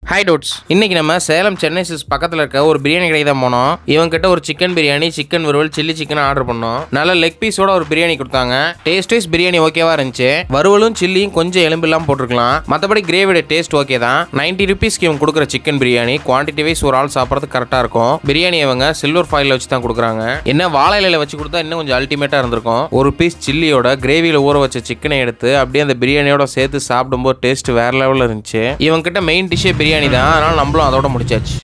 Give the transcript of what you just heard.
hi toads இன்னைக்கு நம்ம Salem Chennai sis பக்கத்தில் இருக்க ஒரு பிரியாணி கடைக்கு தான் போனோம் இவங்க கிட்ட ஒரு சிக்கன் பிரியாணி சிக்கன் வறுவல் சில்லி சிக்கன் ஆர்டர் பண்ணோம் நல்ல லெக் பீஸோட ஒரு பிரியாணி கொடுத்தாங்க டேஸ்ட் வைஸ் பிரியாணி ஓகேவா இருந்துச்சு வறுவலும் சில்லியும் கொஞ்சம் எலும்பு இல்லாமல் போட்டிருக்கலாம் மற்றபடி கிரேவியோட டேஸ்ட் ஓகே தான் நைன்டி ருபீஸ்க்கு இவங்க கொடுக்குற சிக்கன் பிரியாணி குவான்டிட்டி வைஸ் ஒரு ஆள் சாப்பிட்றது கரெக்டாக இருக்கும் பிரியாணி இவங்க சில்வர் ஃபாயிலில் வச்சு தான் கொடுக்குறாங்க என்ன வாழை இலையில வச்சு கொடுத்தா இன்னும் கொஞ்சம் அல்டிமேட்டாக இருந்திருக்கும் ஒரு பீஸ் சில்லியோட கிரேவியில் ஊற வச்ச சிக்கனை எடுத்து அப்படியே அந்த பிரியாணியோட சேர்த்து சாப்பிடும்போது டேஸ்ட் வேற லெவலில் இருந்துச்சு இவங்க கிட்ட மெயின் டிஷ்ஷே பிரியாணி தான் அதனால நம்மளும் அதோட முடிச்சாச்சு